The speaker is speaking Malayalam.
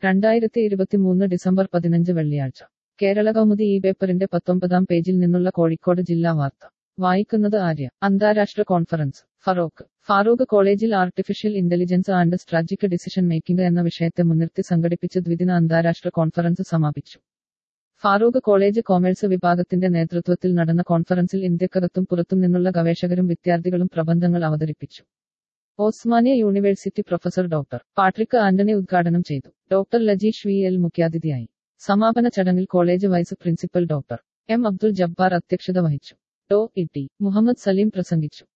രണ്ടായിരത്തി ഇരുപത്തിമൂന്ന് ഡിസംബർ പതിനഞ്ച് വെള്ളിയാഴ്ച കേരള കൗമുദി ഈ പേപ്പറിന്റെ പത്തൊമ്പതാം പേജിൽ നിന്നുള്ള കോഴിക്കോട് ജില്ലാ വാർത്ത വായിക്കുന്നത് ആര്യ അന്താരാഷ്ട്ര കോൺഫറൻസ് ഫറോക്ക് ഫാറൂഖ് കോളേജിൽ artificial intelligence and strategic decision making എന്ന വിഷയത്തെ മുൻനിർത്തി സംഘടിപ്പിച്ച ദ്വിദിന അന്താരാഷ്ട്ര കോൺഫറൻസ് സമാപിച്ചു ഫാറൂഖ് കോളേജ് കോമേഴ്സ് വിഭാഗത്തിന്റെ നേതൃത്വത്തിൽ നടന്ന കോൺഫറൻസിൽ ഇന്ത്യക്കകത്തും പുറത്തും നിന്നുള്ള ഗവേഷകരും വിദ്യാർത്ഥികളും പ്രബന്ധങ്ങൾ അവതരിപ്പിച്ചു Osmania university professor doctor Patrick Antony ഉദ്ഘാടനം ചെയ്തു ഡോക്ടർ ലജീഷ് വി എൽ മുഖ്യാതിഥിയായി സമാപന ചടങ്ങിൽ college vice principal doctor M Abdul Jabbar അധ്യക്ഷത വഹിച്ചു Dr E T Muhammad Saleem പ്രസംഗിച്ചു